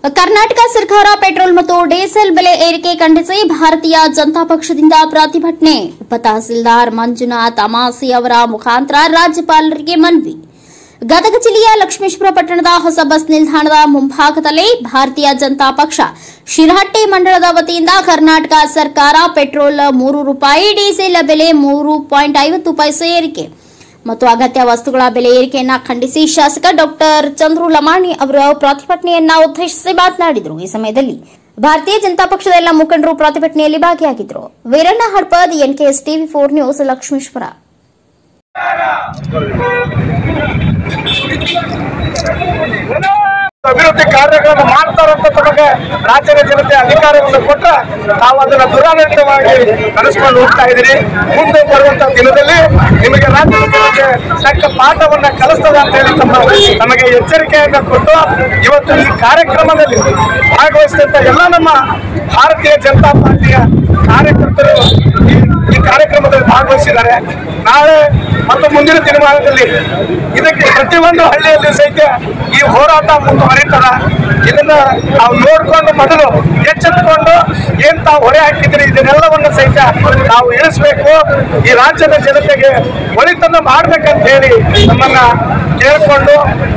ಕರ್ನಾಟಕ ಸರ್ಕಾರ ಪೆಟ್ರೋಲ್ ಮತ್ತು ಡೀಸೆಲ್ ಬೆಲೆ ಏರಿಕೆ ಖಂಡಿಸಿ ಭಾರತೀಯ ಜನತಾ ಪಕ್ಷದಿಂದ ಪ್ರತಿಭಟನೆ ಉಪ ತಹಸೀಲ್ದಾರ್ ಮಂಜುನಾಥ್ ಅಮಾಸಿ ಅವರ ಮುಖಾಂತರ ರಾಜ್ಯಪಾಲರಿಗೆ ಮನವಿ ಗದಗ ಜಿಲ್ಲೆಯ ಲಕ್ಷ್ಮೇಶ್ವರ ಪಟ್ಟಣದ ಹೊಸ ಬಸ್ ನಿಲ್ದಾಣದ ಮುಂಭಾಗದಲ್ಲಿ ಭಾರತೀಯ ಜನತಾ ಪಕ್ಷ ಶಿರಹಟ್ಟಿ ಮಂಡಳದ ವತಿಯಿಂದ ಕರ್ನಾಟಕ ಸರ್ಕಾರ ಪೆಟ್ರೋಲ್ ಮೂರು ರೂಪಾಯಿ ಡೀಸೆಲ್ ಬೆಲೆ ಮೂರು ಪಾಯಿಂಟ್ ಐವತ್ತು ಪೈಸೆ ಏರಿಕೆ ಮತ್ತು ಅಗತ್ಯ ವಸ್ತುಗಳ ಬೆಲೆ ಏರಿಕೆಯನ್ನ ಖಂಡಿಸಿ ಶಾಸಕ ಡಾಕ್ಟರ್ ಚಂದ್ರು ಲಮಾಣಿ ಅವರ ಪ್ರತಿಭಟನೆಯನ್ನ ಉದ್ದೇಶಿಸಿ ಮಾತನಾಡಿದರು ಈ ಸಮಯದಲ್ಲಿ ಭಾರತೀಯ ಜನತಾ ಪಕ್ಷದ ಎಲ್ಲ ಮುಖಂಡರು ಪ್ರತಿಭಟನೆಯಲ್ಲಿ ಭಾಗಿಯಾಗಿದ್ದರು Veeranna Hadpad NKS TV four news Lakshmeshwar ಅಭಿವೃದ್ಧಿ ಕಾರ್ಯಗಳನ್ನು ಮಾಡ್ತಾರಂತ ತಮಗೆ ರಾಜ್ಯದ ಜನತೆ ಅಧಿಕಾರವನ್ನು ಕೊಟ್ಟ ತಾವು ಅದನ್ನ ದುರಾಡಳಿತವಾಗಿ ನಡೆಸ್ಕೊಂಡು ಹೋಗ್ತಾ ಇದ್ದೀರಿ ಮುಂದೆ ಬರುವಂತ ದಿನದಲ್ಲಿ ನಿಮಗೆ ರಾಜ್ಯದ ಜನತೆ ತಕ್ಕ ಪಾಠವನ್ನ ಕಲಿಸ್ತದೆ ಅಂತ ಹೇಳಿ ತಮ್ಮ ನಮಗೆ ಎಚ್ಚರಿಕೆಯನ್ನ ಕೊಟ್ಟು ಇವತ್ತು ಈ ಕಾರ್ಯಕ್ರಮದಲ್ಲಿ ಭಾಗವಹಿಸಿದಂತ ಎಲ್ಲ ನಮ್ಮ ಭಾರತೀಯ ಜನತಾ ಪಾರ್ಟಿಯ ಕಾರ್ಯಕರ್ತರು ಈ- ಈ ಕಾರ್ಯಕ್ರಮದಲ್ಲಿ ಭಾಗವಹಿಸಿದ್ದಾರೆ ನಾಳೆ ಮತ್ತು ಮುಂದಿನ ದಿನಮಾನದಲ್ಲಿ ಇದಕ್ಕೆ ಪ್ರತಿಯೊಂದು ಹಳ್ಳಿಯಲ್ಲಿ ಸಹಿತ ಈ ಹೋರಾಟ ಮುಂದುವರಿತದ ಇದನ್ನ ನಾವು ನೋಡ್ಕೊಂಡು ಮೊದಲು ಎಚ್ಚೆತ್ತುಕೊಂಡು ಏನ್ ತಾವು ಹೊರೆ ಹಾಕಿದ್ರಿ ಇದನ್ನೆಲ್ಲವನ್ನು ಸಹಿತ ನಾವು ಇಳಿಸ್ಬೇಕು ಈ ರಾಜ್ಯದ ಜನತೆಗೆ ಒಳಿತನ್ನ ಮಾಡ್ಬೇಕಂತ ಹೇಳಿ ನಮ್ಮನ್ನ ಕೇಳಿಕೊಂಡು